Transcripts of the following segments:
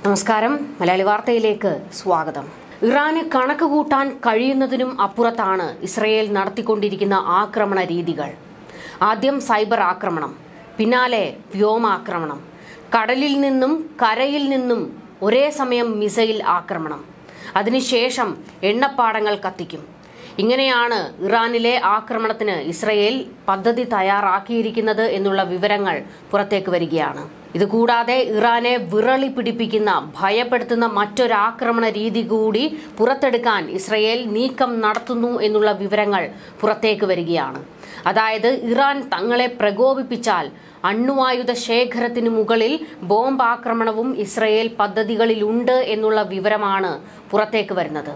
നമസ്കാരം മലയാളി വാർത്തയിലേക്ക് സ്വാഗതം ഇറാന് കണക്ക് കൂട്ടാൻ കഴിയുന്നതിനും അപ്പുറത്താണ് ഇസ്രയേൽ നടത്തിക്കൊണ്ടിരിക്കുന്ന ആക്രമണ രീതികൾ ആദ്യം സൈബർ ആക്രമണം പിന്നാലെ വ്യോമാക്രമണം കടലിൽ നിന്നും കരയിൽ നിന്നും ഒരേ സമയം മിസൈൽ ആക്രമണം അതിനുശേഷം എണ്ണപ്പാടങ്ങൾ കത്തിക്കും ഇങ്ങനെയാണ് ഇറാനിലെ ആക്രമണത്തിന് ഇസ്രയേൽ പദ്ധതി തയ്യാറാക്കിയിരിക്കുന്നത് എന്നുള്ള വിവരങ്ങൾ പുറത്തേക്ക് വരികയാണ് ഇതുകൂടാതെ ഇറാനെ വിറളി പിടിപ്പിക്കുന്ന ഭയപ്പെടുത്തുന്ന മറ്റൊരാക്രമണ രീതി കൂടി പുറത്തെടുക്കാൻ ഇസ്രയേൽ നീക്കം നടത്തുന്നു എന്നുള്ള വിവരങ്ങൾ പുറത്തേക്ക് വരികയാണ് അതായത് ഇറാൻ തങ്ങളെ പ്രകോപിപ്പിച്ചാൽ അണ്വായുധ ശേഖരത്തിന് മുകളിൽ ബോംബ് ആക്രമണവും ഇസ്രയേൽ പദ്ധതികളിലുണ്ട് എന്നുള്ള വിവരമാണ് പുറത്തേക്ക് വരുന്നത്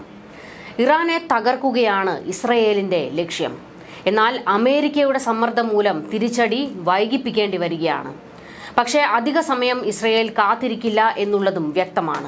ഇറാനെ തകർക്കുകയാണ് ഇസ്രയേലിന്റെ ലക്ഷ്യം എന്നാൽ അമേരിക്കയുടെ സമ്മർദ്ദം മൂലം തിരിച്ചടി വൈകിപ്പിക്കേണ്ടി വരികയാണ് പക്ഷേ അധിക സമയം ഇസ്രയേൽ കാത്തിരിക്കില്ല എന്നുള്ളതും വ്യക്തമാണ്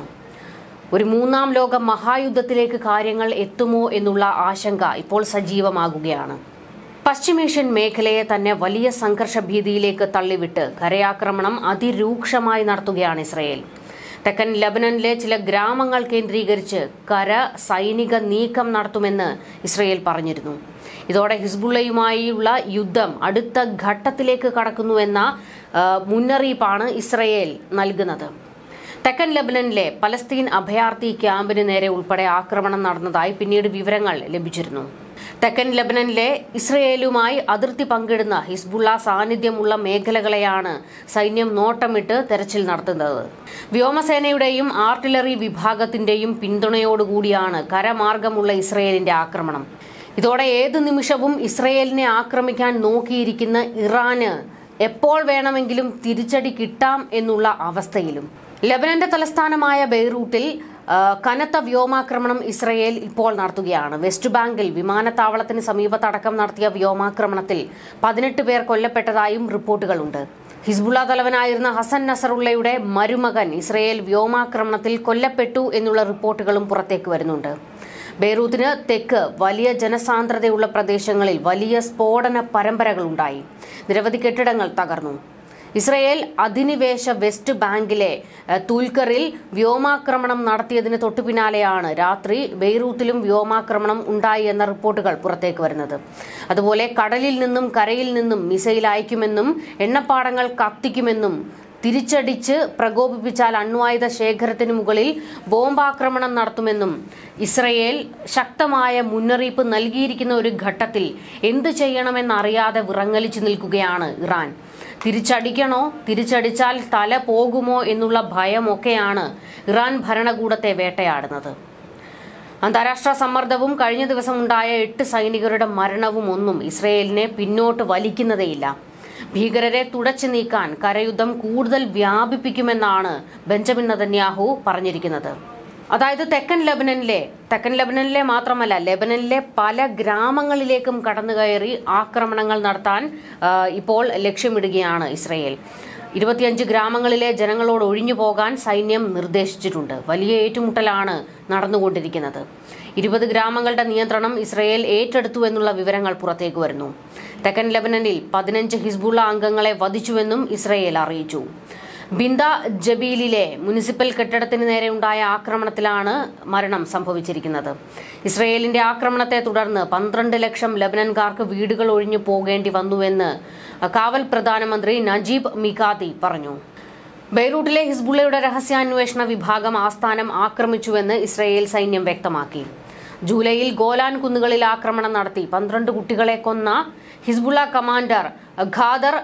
ഒരു മൂന്നാം ലോക മഹായുദ്ധത്തിലേക്ക് കാര്യങ്ങൾ എത്തുമോ എന്നുള്ള ആശങ്ക ഇപ്പോൾ സജീവമാകുകയാണ് പശ്ചിമേഷ്യൻ മേഖലയെ തന്നെ വലിയ സംഘർഷ ഭീതിയിലേക്ക് തള്ളിവിട്ട് കരയാക്രമണം അതിരൂക്ഷമായി നടത്തുകയാണ് ഇസ്രയേൽ തെക്കൻ ലബനനിലെ ചില ഗ്രാമങ്ങൾ കേന്ദ്രീകരിച്ച് കര സൈനിക നീക്കം നടത്തുമെന്ന് ഇസ്രയേൽ പറഞ്ഞിരുന്നു ഇതോടെ ഹിസ്ബുള്ളയുമായുള്ള യുദ്ധം അടുത്ത ഘട്ടത്തിലേക്ക് കടക്കുന്നുവെന്ന ആ, മുന്നറിയിപ്പാണ് ഇസ്രയേൽ നൽകുന്നത് തെക്കൻ ലബനനിലെ പലസ്തീൻ അഭയാർത്ഥി ക്യാമ്പിന് നേരെ ഉൾപ്പെടെ ആക്രമണം നടന്നതായി പിന്നീട് വിവരങ്ങൾ ലഭിച്ചിരുന്നു തെക്കൻ ലബനനിലെ ഇസ്രയേലുമായി അതിർത്തി പങ്കിടുന്ന ഹിസ്ബുള്ള സാന്നിധ്യമുള്ള മേഖലകളെയാണ് സൈന്യം നോട്ടമിട്ട് തെരച്ചിൽ നടത്തുന്നത് വ്യോമസേനയുടെയും ആർട്ടിലറി വിഭാഗത്തിന്റെയും പിന്തുണയോടുകൂടിയാണ് കരമാർഗമുള്ള ഇസ്രയേലിന്റെ ആക്രമണം ഇതോടെ ഏതു നിമിഷവും ഇസ്രയേലിനെ ആക്രമിക്കാൻ നോക്കിയിരിക്കുന്ന ഇറാന് എപ്പോൾ വേണമെങ്കിലും തിരിച്ചടി കിട്ടാം എന്നുള്ള അവസ്ഥയിലും ലബനന്റെ തലസ്ഥാനമായ ബെയ്റൂട്ടിൽ ആ, കനത്ത വ്യോമാക്രമണം ഇസ്രയേൽ ഇപ്പോൾ നടത്തുകയാണ് വെസ്റ്റ് ബാങ്കിൽ വിമാനത്താവളത്തിന് സമീപത്തടക്കം നടത്തിയ വ്യോമാക്രമണത്തിൽ പതിനെട്ട് പേർ കൊല്ലപ്പെട്ടതായും റിപ്പോർട്ടുകളുണ്ട് ഹിസ്ബുള്ള തലവനായിരുന്ന ഹസൻ നസറുള്ളയുടെ മരുമകൻ ഇസ്രയേൽ വ്യോമാക്രമണത്തിൽ കൊല്ലപ്പെട്ടു എന്നുള്ള റിപ്പോർട്ടുകളും പുറത്തേക്ക് വരുന്നുണ്ട് ബെയ്റൂത്തിന് തെക്ക് വലിയ ജനസാന്ദ്രതയുള്ള പ്രദേശങ്ങളിൽ വലിയ സ്ഫോടന പരമ്പരകളുണ്ടായി നിരവധി കെട്ടിടങ്ങൾ തകർന്നു ഇസ്രയേൽ അധിനിവേശ വെസ്റ്റ് ബാങ്കിലെ എഹ്, തുൽക്കറിൽ വ്യോമാക്രമണം നടത്തിയതിന് തൊട്ടുപിന്നാലെയാണ് രാത്രി ബെയ്റൂട്ടിലും വ്യോമാക്രമണം ഉണ്ടായി എന്ന റിപ്പോർട്ടുകൾ പുറത്തേക്ക് വരുന്നത് അതുപോലെ കടലിൽ നിന്നും കരയിൽ നിന്നും മിസൈൽ അയക്കുമെന്നും എണ്ണപ്പാടങ്ങൾ കത്തിക്കുമെന്നും തിരിച്ചടിച്ച് പ്രകോപിപ്പിച്ചാൽ അണ്വായുധ ശേഖരത്തിന് മുകളിൽ ബോംബാക്രമണം നടത്തുമെന്നും ഇസ്രയേൽ ശക്തമായ മുന്നറിയിപ്പ് നൽകിയിരിക്കുന്ന ഒരു ഘട്ടത്തിൽ എന്തു ചെയ്യണമെന്നറിയാതെ വിറങ്ങലിച്ചു നിൽക്കുകയാണ് ഇറാൻ തിരിച്ചടിക്കണോ തിരിച്ചടിച്ചാൽ തല പോകുമോ എന്നുള്ള ഭയമൊക്കെയാണ് ഇറാൻ ഭരണകൂടത്തെ വേട്ടയാടുന്നത് അന്താരാഷ്ട്ര സമ്മർദ്ദവും കഴിഞ്ഞ ദിവസം ഉണ്ടായ എട്ട് സൈനികരുടെ മരണവും ഒന്നും ഇസ്രയേലിനെ പിന്നോട്ട് വലിക്കുന്നതേയില്ല ഭീകരരെ തുടച്ചു നീക്കാൻ കരയുദ്ധം കൂടുതൽ വ്യാപിപ്പിക്കുമെന്നാണ് ബെഞ്ചമിൻ നതന്യാഹു പറഞ്ഞിരിക്കുന്നത് അതായത് തെക്കൻ ലബനനിലെ തെക്കൻ ലബനനിലെ മാത്രമല്ല ലബനനിലെ പല ഗ്രാമങ്ങളിലേക്കും കടന്നുകയറി ആക്രമണങ്ങൾ നടത്താൻ ആ, ഇപ്പോൾ ലക്ഷ്യമിടുകയാണ് ഇസ്രയേൽ ഇരുപത്തിയഞ്ച് ഗ്രാമങ്ങളിലെ ജനങ്ങളോട് ഒഴിഞ്ഞു പോകാൻ സൈന്യം നിർദ്ദേശിച്ചിട്ടുണ്ട് വലിയ ഏറ്റുമുട്ടലാണ് നടന്നുകൊണ്ടിരിക്കുന്നത് ഇരുപത് ഗ്രാമങ്ങളുടെ നിയന്ത്രണം ഇസ്രയേൽ ഏറ്റെടുത്തു എന്നുള്ള വിവരങ്ങൾ പുറത്തേക്ക് വരുന്നു തെക്കൻ ലബനനിൽ പതിനഞ്ച് ഹിസ്ബുള്ള അംഗങ്ങളെ വധിച്ചുവെന്നും ഇസ്രയേൽ അറിയിച്ചു ബിന്ദ ജബീലിലെ മുനിസിപ്പൽ കെട്ടിടത്തിന് നേരെ ഉണ്ടായ ആക്രമണത്തിലാണ് മരണം സംഭവിച്ചിരിക്കുന്നത് ഇസ്രയേലിന്റെ ആക്രമണത്തെ തുടർന്ന് പന്ത്രണ്ട് ലക്ഷം ലബനൻകാർക്ക് വീടുകൾ ഒഴിഞ്ഞു പോകേണ്ടി വന്നുവെന്ന് കാവൽ പ്രധാനമന്ത്രി നജീബ് മികാതി പറഞ്ഞു ബെയ്റൂട്ടിലെ ഹിസ്ബുള്ളയുടെ രഹസ്യാന്വേഷണ വിഭാഗം ആസ്ഥാനം ആക്രമിച്ചുവെന്ന് ഇസ്രയേൽ സൈന്യം വ്യക്തമാക്കി ജൂലൈയിൽ ഗോലാൻ കുന്നുകളിൽ ആക്രമണം നടത്തി പന്ത്രണ്ട് കുട്ടികളെ കൊന്ന ഹിസ്ബുള്ള കമാൻഡർ ഖാദർ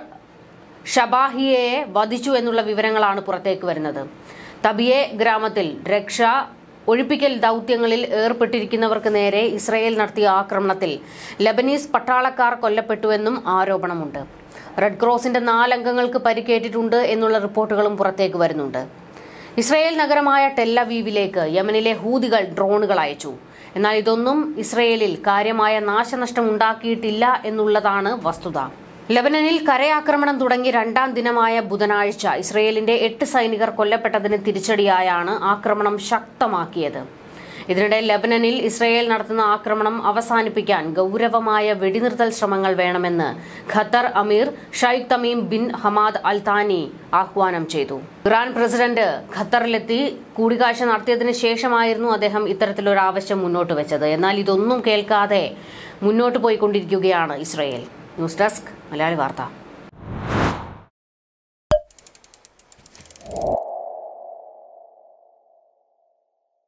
ഷബാഹിയയെ വധിച്ചു എന്നുള്ള വിവരങ്ങളാണ് പുറത്തേക്ക് വരുന്നത് തബിയെ ഗ്രാമത്തിൽ രക്ഷ ഒഴിപ്പിക്കൽ ദൗത്യങ്ങളിൽ ഏർപ്പെട്ടിരിക്കുന്നവർക്ക് നേരെ ഇസ്രയേൽ നടത്തിയ ആക്രമണത്തിൽ ലബനീസ് പട്ടാളക്കാർ കൊല്ലപ്പെട്ടുവെന്നും ആരോപണമുണ്ട് റെഡ് ക്രോസിന്റെ നാലംഗങ്ങൾക്ക് പരിക്കേറ്റിട്ടുണ്ട് എന്നുള്ള റിപ്പോർട്ടുകളും പുറത്തേക്ക് വരുന്നുണ്ട് ഇസ്രയേൽ നഗരമായ ടെല്ലവീവിലേക്ക് യമനിലെ ഹൂതികൾ ഡ്രോണുകൾ അയച്ചു എന്നാൽ ഇതൊന്നും ഇസ്രയേലിൽ കാര്യമായ നാശനഷ്ടം ഉണ്ടാക്കിയിട്ടില്ല എന്നുള്ളതാണ് വസ്തുത ലബനനിൽ കരയാക്രമണം തുടങ്ങി രണ്ടാം ദിനമായ ബുധനാഴ്ച ഇസ്രയേലിന്റെ എട്ട് സൈനികർ കൊല്ലപ്പെട്ടതിന് തിരിച്ചടിയായാണ് ആക്രമണം ശക്തമാക്കിയത് ഇതിനിടെ ലെബനനിൽ ഇസ്രയേൽ നടത്തുന്ന ആക്രമണം അവസാനിപ്പിക്കാൻ ഗൗരവമായ വെടിനിർത്തൽ ശ്രമങ്ങൾ വേണമെന്ന് Qatar emir Sheikh Tamim bin Hamad Al Thani ആഹ്വാനം ചെയ്തു ഇറാൻ പ്രസിഡന്റ് ഖത്തറിലെത്തി കൂടിക്കാഴ്ച നടത്തിയതിനു ശേഷമായിരുന്നു അദ്ദേഹം ഇത്തരത്തിലൊരു ആവശ്യം മുന്നോട്ട് വെച്ചത് എന്നാൽ ഇതൊന്നും കേൾക്കാതെ മുന്നോട്ട് പോയിക്കൊണ്ടിരിക്കുകയാണ് ഇസ്രയേൽ ന്യൂസ് ഡെസ്ക് മലയാളി വാർത്ത